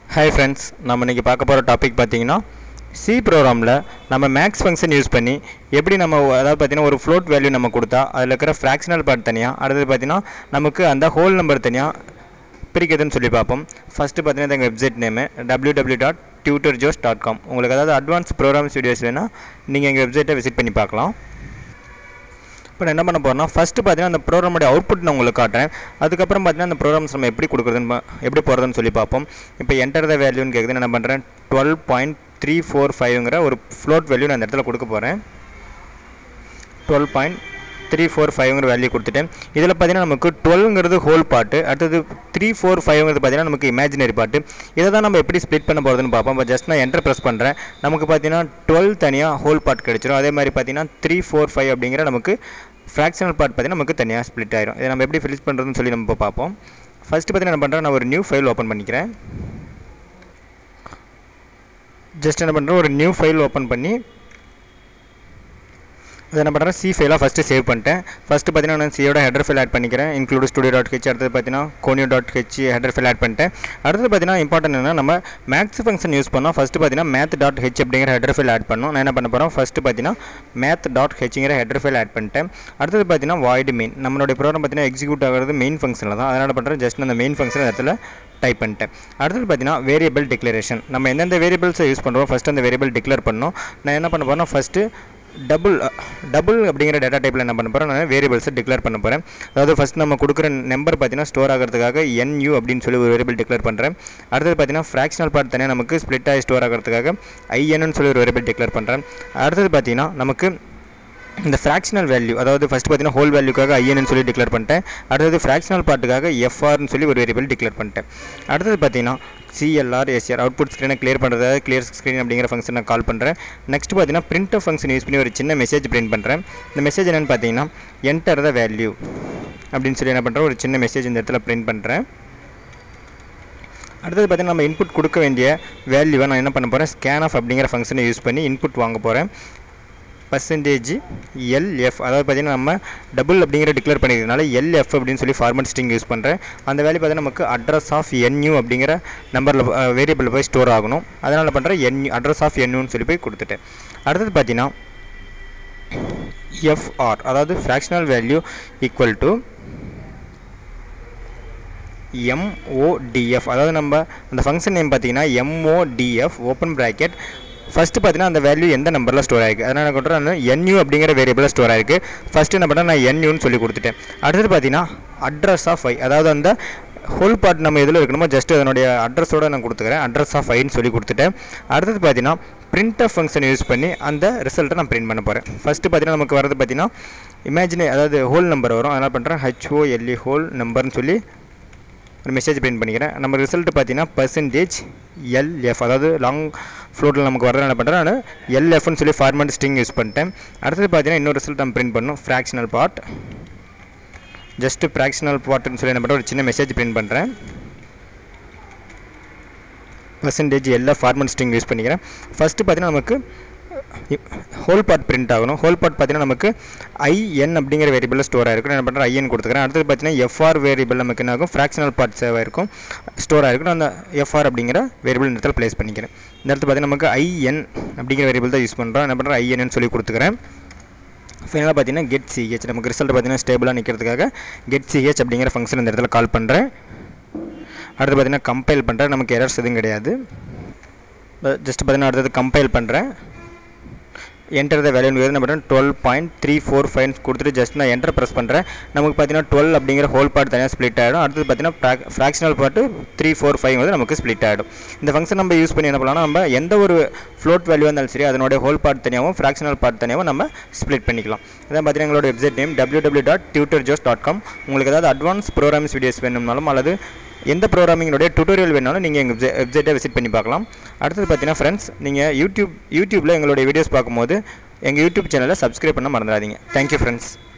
hi friends நம்ம இன்றைக்கி பார்க்க போகிற டாபிக் பார்த்தீங்கன்னா சி ப்ரோக்ராமில் நம்ம மேக்ஸ் ஃபங்க்ஷன் யூஸ் பண்ணி எப்படி நம்ம அதாவது பார்த்தீங்கன்னா ஒரு ஃப்ளோட் வேல்யூ நம்ம கொடுத்தா அதில் இருக்கிற ஃப்ராக்ஷனல் பார்ட் தனியாக அடுத்தது பார்த்தீங்கன்னா நமக்கு அந்த ஹோல் நம்பர் தனியாக பிரிக்கிறதுன்னு சொல்லி பார்ப்போம் ஃபஸ்ட்டு பார்த்தீங்கன்னா எங்கள் website name W W dot tutor joes dot com உங்களுக்கு அதாவது அட்வான்ஸ் ப்ரோக்ராம்ஸ் வீடியோஸ் வேணால் நீங்கள் எங்கள் வெப்சைட்டை விசிட் பண்ணி பார்க்கலாம் இப்போ நான் என்ன பண்ண போகிறேன்னா ஃபஸ்ட்டு பார்த்தீங்கன்னா அந்த ப்ரோக்ராமோட அவுட்புட் நான் உங்களுக்கு காட்டுறேன் அதுக்கப்புறம் பார்த்தீங்கன்னா அந்த ப்ரோக்ராம்ஸ் நம்ம எப்படி கொடுக்குறதுன்னு பா- எப்படி போகிறதுன்னு சொல்லி பார்ப்போம் இப்போ என்டர் த வேல்யூன்னு கேட்குது நான் என்ன பண்ணுறேன் டுவெல் பாயிண்ட் த்ரீ ஃபோர் ஃபைவ்ங்கிற ஒரு ஃப்ளோட் வேல்யூ நான் இந்த இடத்துல கொடுக்க போகிறேன் டுவெல் பாயிண்ட் த்ரீ ஃபோர் ஃபைவ்ங்கிற வேல்யூ கொடுத்துட்டேன் இதில் பார்த்தீங்கன்னா நமக்கு டுவெல்ங்கிறது ஹோல் பாட்டு அடுத்தது த்ரீ ஃபோர் ஃபைவ்ங்கிறது பார்த்தீங்கன்னா நமக்கு இமேஜினரி பாட்டு இதை தான் நம்ம எப்படி ஸ்ப்ளிட் பண்ண போகிறதுன்னு பார்ப்போம் இப்போ ஜஸ்ட் நான் என்டர் ப்ரெஸ் பண்ணுறேன் நமக்கு பார்த்தீங்கன்னா டுவெல் தனியாக ஹோல் பார்ட் கிடச்சிரும் அதே மாதிரி பார்த்தீங்கன்னா த்ரீ ஃபோர் ஃபைவ் அப்படிங்கிற நமக்கு ஃப்ராக்ஷனல் பார்ட் பார்த்தீங்கன்னா நமக்கு தனியாக ஸ்ப்ளிட் ஆயிரும் இதை நம்ம எப்படி ஃபில் பண்ணுறதுன்னு சொல்லி நம்ம இப்போ பார்ப்போம் ஃபஸ்ட்டு பார்த்தீங்கன்னா என்ன பண்ணுறேன் நான் ஒரு நியூ ஃபைல் ஓப்பன் பண்ணிக்கிறேன் ஜஸ்ட் என்ன பண்ணுறேன் ஒரு நியூ ஃபைல் ஓப்பன் பண்ணி அதை என்ன பண்ணுறேன் சி ஃபைலாக ஃபஸ்ட்டு சேவ் பண்ணிட்டேன் ஃபஸ்ட்டு பார்த்தீங்கன்னா நான் சியோட ஹெடர் ஃபைல் ஆட் பண்ணிக்கிறேன் இன்க்ளூட் ஸ்டுடியோ டாட் ஹெச் அடுத்தது பார்த்தீங்கன்னா conio dot H header file add பண்ணிட்டேன் அடுத்தது பார்த்தீங்கன்னா இம்பார்ட்டன் என்ன நம்ம மேக்ஸ் ஃபங்க்ஷன் யூஸ் பண்ணோம் ஃபஸ்ட்டு பார்த்தீங்கன்னா மேத் டாட் ஹெச் அப்படிங்கிற ஹெடர் ஃபைல் ஆட் பண்ணோம் நான் என்ன பண்ண போகிறோம் ஃபஸ்ட்டு பார்த்தீங்கன்னா மேத் டாட் ஹெச்ங்கிற ஹெடர் ஃபைல் ஆட் பண்ணிட்டேன் அடுத்தது பார்த்தீங்கன்னா வாய்டு மெயின் நம்மளுடைய ப்ரோக்ராம் பார்த்தீங்கன்னா எக்ஸிக்யூட் ஆகிறது மெயின் ஃபங்க்ஷனில் தான் அதனால் பண்ணுறேன் ஜஸ்ட் அந்த மெயின் ஃபங்க்ஷன் இடத்துல டைப் பண்ணிட்டேன் அடுத்தது பார்த்தீங்கன்னா வேரியபிள் டிக்ளரேஷன் நம்ம எந்தெந்த வேரியபிள்ஸை யூஸ் பண்ணுறோம் ஃபஸ்ட்டு அந்த வேரியபிள் டிக்ளேர் பண்ணோம் நான் என்ன பண்ண போகிறேன்னா ஃபஸ்ட்டு டபுள் டபுள் அப்படிங்கிற டேட்டா டைப்பில் என்ன பண்ண போகிறேன் நான் வேரியபிள்ஸை டிக்ளேர் பண்ண போகிறேன் அதாவது ஃபஸ்ட் நம்ம கொடுக்குற நம்பர் பார்த்தீங்கன்னா ஸ்டோர் ஆகிறதுக்காக NU அப்படின்னு சொல்லி ஒரு வேரியபிள் டிக்ளேர் பண்ணுறேன் அடுத்தது பார்த்தீங்கன்னா ஃப்ராக்ஷனல் பார்ட் தனியாக நமக்கு ஸ்ப்ளிட் ஆகி ஸ்டோர் ஆகிறதுக்காக ஐஎன்னு சொல்லி ஒரு வேரியபிள் டிக்ளேர் பண்ணுறேன் அடுத்தது பார்த்தீங்கன்னா நமக்கு இந்த ஃப்ராக்ஷனல் வேல்யூ அதாவது ஃபஸ்ட் பார்த்தீங்கன்னா ஹோல் வேல்யூக்காக ஐஎன்னு சொல்லி டிக்ளேர் பண்ணிட்டேன் அடுத்தது ஃப்ராக்ஷனல் பார்ட்டுக்காக எஃப்ஆர்னு சொல்லி ஒரு வேரியபிள் டிக்ளேர் பண்ணிட்டேன் அடுத்தது பார்த்தீங்கன்னா சிஎல்ஆர் எஸ்ஆர் அவுட்புட் ஸ்க்ரீனை கிளியர் பண்ணுறதாக கிளியர் ஸ்க்ரீன் அப்படிங்கிற ஃபங்க்ஷன் நான் கால் பண்ணுறேன் நெக்ஸ்ட் பார்த்தீங்கன்னா பிரிண்ட் ஃபங்க்ஷன் யூஸ் பண்ணி ஒரு சின்ன மெசேஜ் பிரிண்ட் பண்ணுறேன் இந்த மெசேஜ் என்னென்னு பார்த்தீங்கன்னா என்டர் த வேல்யூ அப்படின்னு சொல்லி என்ன பண்ணுறேன் ஒரு சின்ன மெசேஜ் இந்த இடத்துல பிரிண்ட் பண்ணுறேன் அடுத்தது பார்த்தீங்கன்னா நம்ம இன்புட் கொடுக்க வேண்டிய வேல்யூவை நான் என்ன பண்ண போகிறேன் ஸ்கேன் ஆஃப் அப்படிங்கிற ஃபங்க்ஷனை யூஸ் பண்ணி இன்புட் வாங்க போகிறேன் பர்சன்டேஜ் எல்எஃப் அதாவது பார்த்தீங்கன்னா நம்ம டபுள் அப்படிங்கிற டிக்ளேர் பண்ணிக்கிறதுனால எல்எஃப் அப்படின்னு சொல்லி ஃபார்மட் ஸ்ட்ரிங் யூஸ் பண்ணுறேன் அந்த வேல்யூ பார்த்தீங்கன்னா நமக்கு அட்ரஸ் ஆஃப் என்யூ அப்படிங்கிற நம்பரில் வேரியபிள் போய் ஸ்டோர் ஆகணும் அதனால் பண்ணுறேன் என்யூ அட்ரஸ் ஆஃப் என்யூன்னு சொல்லி போய் கொடுத்துட்டேன் அடுத்தது பார்த்தீங்கன்னா எஃப்ஆர் அதாவது fractional value equal to MODF அதாவது நம்ம அந்த ஃபங்க்ஷன் நேம் பார்த்தீங்கன்னா எம்ஓடிஎஃப் ஓப்பன் ப்ராக்கெட் ஃபஸ்ட்டு பார்த்தீங்கன்னா அந்த வேல்யூ எந்த நம்பரில் ஸ்டோர் ஆயிருக்கு அதனால் என்ன பண்ணுறேன் நான் என்யூ அப்படிங்கிற வேரியபிளில் ஸ்டோர் ஆயிருக்கு ஃபஸ்ட்டு என்ன பண்ணுறேன் நான் என்யூன்னு சொல்லி கொடுத்துட்டேன் அடுத்தது பார்த்தீங்கன்னா அட்ரஸ் ஆஃப் ஐ அதாவது அந்த ஹோல் பார்ட் நம்ம எதில் இருக்கணுமோ ஜஸ்ட் அதனுடைய அட்ரஸோட நான் கொடுத்துக்கிறேன் அட்ரஸ் ஆஃப் ஐன்னு சொல்லி கொடுத்துட்டேன் அடுத்தது பார்த்தீங்கன்னா பிரிண்ட் ஆஃப் ஃபங்க்ஷன் யூஸ் பண்ணி அந்த ரிசல்ட்டை நான் பிரிண்ட் பண்ண போகிறேன் ஃபஸ்ட்டு பார்த்தீங்கன்னா நமக்கு வரது பார்த்தீங்கன்னா இமேஜினே அதாவது ஹோல் நம்பர் வரும் அதனால் பண்ணுறேன் ஹெச்ஓஎல்இ ஹோல் நம்பர்னு சொல்லி ஒரு மெசேஜ் பிரிண்ட் பண்ணிக்கிறேன் நம்ம ரிசல்ட் பார்த்தீங்கன்னா பர்சன்டேஜ் எல்எஃப் அதாவது லாங் ஃப்ளோட்டில் நமக்கு வரது என்ன பண்ணுறேன் நான் எல்எஃப்னு சொல்லி ஃபார்மேட் ஸ்ட்ரிங் யூஸ் பண்ணிட்டேன் அடுத்தது பார்த்தீங்கன்னா இன்னொரு ரிசல்ட் நம்ம பிரிண்ட் பண்ணணும் ஃப்ராக்ஷனல் பார்ட் ஜஸ்ட் ஃப்ராக்ஷனல் பார்ட்னு சொல்லி என்ன பண்ணுறேன் ஒரு சின்ன மெசேஜ் பிரிண்ட் பண்ணுறேன் பர்சன்டேஜ் எல்லா ஃபார்மட் ஸ்ட்ரிங் யூஸ் பண்ணிக்கிறேன் ஃபஸ்ட்டு பார்த்தீங்கன்னா நமக்கு ஹோல் பார்ட் பிரிண்ட் ஆகணும் ஹோல் பார்ட் பார்த்தீங்கன்னா நமக்கு ஐஎன் அப்படிங்கிற வேரியபிளில் ஸ்டோர் ஆகிருக்கும் நான் என்ன பண்ணுறேன் ஐஎன் கொடுத்துக்கிறேன் அடுத்தது பார்த்தீங்கன்னா எஃப்ஆர் வேரியபிள் நமக்கு என்ன ஆகும் ஃப்ராக்ஷனல் பார்ட் சேவ் ஆயிருக்கும் ஸ்டோர் ஆகிருக்கும் அந்த எஃப்ஆர் அப்படிங்கிற வேரியபிள் இந்த இடத்துல ப்ளேஸ் பண்ணிக்கிறேன் இந்த இடத்துல பார்த்தீங்கன்னா நமக்கு ஐஎன் அப்படிங்கிற வேரியபிள் தான் யூஸ் பண்ணுறோம் என்ன பண்ணுறேன் ஐஎன்னு சொல்லி கொடுத்துக்கிறேன் ஃபைனலாக பார்த்தீங்கன்னா கெட் சிஹெச் நமக்கு ரிசல்ட் பார்த்தீங்கன்னா ஸ்டேபிளாக நிற்கிறதுக்காக கெட் சிஹெச் அப்படிங்கிற ஃபங்க்ஷன் இந்த இடத்துல கால் பண்ணுறேன் அடுத்து பார்த்தீங்கன்னா கம்பைல் பண்ணுறேன் நமக்கு எரர்ஸ் எதுவும் கிடையாது ஜஸ்ட் பார்த்தீங்கன்னா அடுத்தது கம்பைல் பண்ணுறேன் என்டர் த வேல்யூ என்ன பண்ணுறேன் twelve point three four five கொடுத்துட்டு ஜஸ்ட் நான் என்டர் ப்ரெஸ் பண்ணுறேன் நமக்கு பார்த்தீங்கன்னா டுவெல் அப்படிங்கிற ஹோல் பார்ட் தனியாக ஸ்ப்ளிட் ஆகிடும் அடுத்தது பார்த்தீங்கன்னா fractional part three four five வந்து நமக்கு ஸ்ப்ளிட் ஆகிடும் இந்த ஃபங்க்ஷன் நம்ம யூஸ் பண்ணி என்ன பண்ணலாம்னா நம்ம எந்த ஒரு ஃப்ளோட் வேல்யூ இருந்தாலும் சரி அதனுடைய ஹோல் பார்ட் தனியாகவும் ஃப்ராக்ஷனல் பார்ட் தனியாகவும் நம்ம ஸ்ப்ளிட் பண்ணிக்கலாம் இதான் பார்த்தீங்கன்னா எங்களோட website name W W dot tutor joes dot com உங்களுக்கு ஏதாவது அட்வான்ஸ் ப்ரோக்ராம்ஸ் வீடியோஸ் வேணும்னாலும் அல்லது எந்த ப்ரோக்ராமிங்கோடைய டுட்டோரியல் வேணாலும் நீங்கள் எங்கள் வெப்சைட்டை விசிட் பண்ணி பார்க்கலாம் அடுத்தது பார்த்தீங்கன்னா ஃப்ரெண்ட்ஸ் நீங்கள் யூடியூப் யூடியூப்பில் எங்களுடைய வீடியோஸ் பார்க்கும்போது எங்கள் யூடியூப் சேனலை சப்ஸ்கிரைப் பண்ண மறந்துடாதீங்க தேங்க்யூ ஃப்ரெண்ட்ஸ்